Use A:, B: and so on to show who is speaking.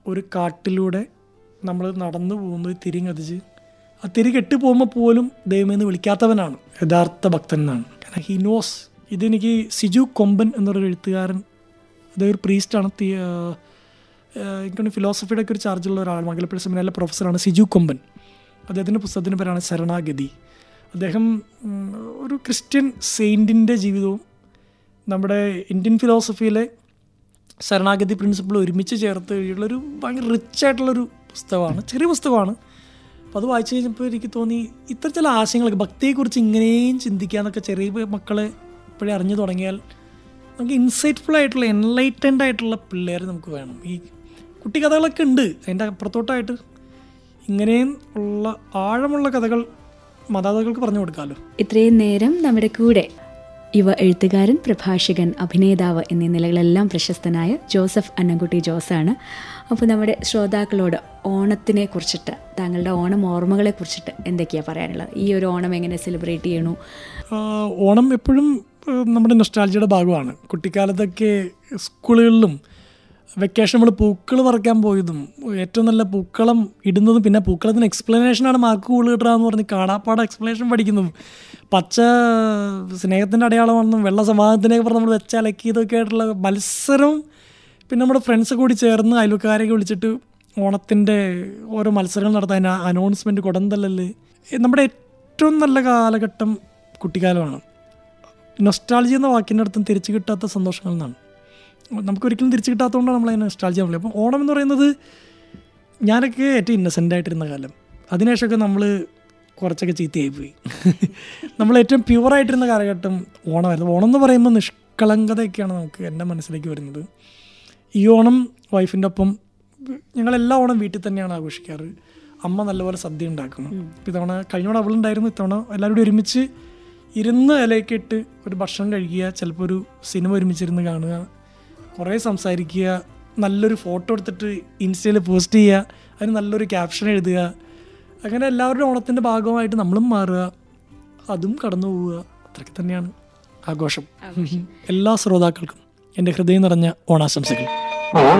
A: ഒരു കാട്ടിലൂടെ നമ്മൾ നടന്നു പോകുന്നത് തിരി കത്തിച്ച് ആ തിരി കെട്ടി പോകുമ്പോൾ പോലും ദൈവമെന്ന് വിളിക്കാത്തവനാണ് യഥാർത്ഥ ഭക്തൻ എന്നാണ് കാരണം ഹി നോസ് ഇതെനിക്ക് സിജു കൊമ്പൻ എന്നൊരു എഴുത്തുകാരൻ അദ്ദേഹം ഒരു പ്രീസ്റ്റാണ് എനിക്കാണ് ഫിലോസഫിയുടെ ഒക്കെ ഒരു ചാർജുള്ള ഒരാൾ മംഗലപ്പുഴ സെമിനാറിലെ പ്രൊഫസറാണ് സിജു കൊമ്പൻ അദ്ദേഹത്തിൻ്റെ പുസ്തകത്തിൻ്റെ പേരാണ് ശരണാഗതി അദ്ദേഹം ഉം, ഒരു ക്രിസ്ത്യൻ സെയിൻറ്റിൻ്റെ ജീവിതവും നമ്മുടെ ഇന്ത്യൻ ഫിലോസഫിയിലെ ശരണാഗതി പ്രിൻസിപ്പിൾ ഒരുമിച്ച് ചേർത്ത് എഴുതിയുള്ളൊരു ഭയങ്കര റിച്ച് ആയിട്ടുള്ളൊരു പുസ്തകമാണ് ചെറിയ പുസ്തകമാണ് അപ്പോൾ അത് വായിച്ചു കഴിഞ്ഞപ്പോൾ എനിക്ക് തോന്നി ഇത്ര ചില ആശയങ്ങളൊക്കെ ഭക്തിയെക്കുറിച്ച് ഇങ്ങനെയും ചിന്തിക്കാന്നൊക്കെ ചെറിയ മക്കളെ ഇപ്പോഴേ അറിഞ്ഞു തുടങ്ങിയാൽ നമുക്ക് ഇൻസൈറ്റ്ഫുൾ ആയിട്ടുള്ള എൻലൈറ്റൻഡ് ആയിട്ടുള്ള പിള്ളേർ നമുക്ക് വേണം ഈ കുട്ടിക്കഥകളൊക്കെ ഉണ്ട് അതിൻ്റെ അപ്പുറത്തോട്ടായിട്ട് ഇങ്ങനെയും ഉള്ള ആഴമുള്ള കഥകൾ മാതാപിതാക്കൾക്ക് പറഞ്ഞു കൊടുക്കാമല്ലോ
B: ഇത്രയും നേരം നമ്മുടെ കൂടെ യുവ എഴുത്തുകാരൻ പ്രഭാഷകൻ അഭിനേതാവ് എന്നീ നിലകളെല്ലാം പ്രശസ്തനായ ജോസഫ് അന്നംകുട്ടി ജോസാണ് അപ്പോൾ നമ്മുടെ ശ്രോതാക്കളോട് ഓണത്തിനെ കുറിച്ചിട്ട് താങ്കളുടെ ഓണം ഓർമ്മകളെ കുറിച്ചിട്ട് എന്തൊക്കെയാണ് പറയാനുള്ളത് ഈ ഒരു ഓണം എങ്ങനെ സെലിബ്രേറ്റ് ചെയ്യണു
A: ആഹ് ഓണം എപ്പോഴും ആഹ് നമ്മുടെ നൊസ്റ്റാൾജിയുടെ ഭാഗമാണ് കുട്ടിക്കാലത്തൊക്കെ സ്കൂളുകളിലും വെക്കേഷൻ നമ്മൾ പൂക്കൾ പറിക്കാൻ പോയതും ഏറ്റവും നല്ല പൂക്കളം ഇടുന്നതും പിന്നെ പൂക്കളത്തിന് എക്സ്പ്ലനേഷനാണ് മാർക്ക് കൂടുതൽ കിട്ടുക എന്ന് പറഞ്ഞ് കാണാപ്പാട എക്സ്പ്ലനേഷൻ പഠിക്കുന്നതും പച്ച സ്നേഹത്തിൻ്റെ അടയാളമാണെന്നും വെള്ള സമാധാനത്തിനൊക്കെ പറഞ്ഞ് നമ്മൾ വെച്ചലക്കിയതൊക്കെ ആയിട്ടുള്ള മത്സരവും പിന്നെ നമ്മുടെ ഫ്രണ്ട്സ് കൂടി ചേർന്ന് അയൽക്കാരെയൊക്കെ വിളിച്ചിട്ട് ഓണത്തിൻ്റെ ഓരോ മത്സരങ്ങൾ നടത്താൻ അനൗൺസ്മെൻറ്റ് കുടന്തല്ലല് നമ്മുടെ ഏറ്റവും നല്ല കാലഘട്ടം കുട്ടിക്കാലമാണ് നൊസ്റ്റാൾജി എന്ന വാക്കിൻ്റെ അർത്ഥം തിരിച്ചു കിട്ടാത്ത സന്തോഷങ്ങൾ എന്നാണ് നമുക്കൊരിക്കലും തിരിച്ചു കിട്ടാത്തതുകൊണ്ടാണ് നമ്മൾ അതിനെ നൊസ്റ്റാൾജി പറയുന്നത് അപ്പം ഓണം എന്ന് പറയുന്നത് ഞാനൊക്കെ ഏറ്റവും ഇന്നസെൻ്റ് ആയിട്ടിരുന്ന കാലം അതിനുശേഷമൊക്കെ നമ്മൾ കുറച്ചൊക്കെ ചീത്തയായി പോയി നമ്മൾ ഏറ്റവും പ്യുവറായിട്ടിരുന്ന കാലഘട്ടം ഓണമായിരുന്നു ഓണം എന്ന് പറയുമ്പോൾ നിഷ്കളങ്കതയൊക്കെയാണ് നമുക്ക് എൻ്റെ മനസ്സിലേക്ക് വരുന്നത് ഈ ഓണം വൈഫിൻ്റെ ഒപ്പം ഞങ്ങളെല്ലാ ഓണം വീട്ടിൽ തന്നെയാണ് ആഘോഷിക്കാറ് അമ്മ നല്ലപോലെ സദ്യ ഉണ്ടാക്കും ഇപ്പം ഇത്തവണ കഴിഞ്ഞ തവണ അവളുണ്ടായിരുന്നു ഇത്തവണ എല്ലാവരും കൂടി ഒരുമിച്ച് ഇരുന്ന് ഇലയൊക്കെ ഇട്ട് ഒരു ഭക്ഷണം കഴിക്കുക ചിലപ്പോൾ ഒരു സിനിമ ഒരുമിച്ചിരുന്ന് കാണുക കുറേ സംസാരിക്കുക നല്ലൊരു ഫോട്ടോ എടുത്തിട്ട് ഇൻസ്റ്റയിൽ പോസ്റ്റ് ചെയ്യുക അതിന് നല്ലൊരു ക്യാപ്ഷൻ എഴുതുക അങ്ങനെ എല്ലാവരുടെ ഓണത്തിൻ്റെ ഭാഗമായിട്ട് നമ്മളും മാറുക അതും കടന്നു പോവുക അത്രയ്ക്ക് തന്നെയാണ് ആഘോഷം എല്ലാ ശ്രോതാക്കൾക്കും എൻ്റെ ഹൃദയം നിറഞ്ഞ ഓണാശംസകൾ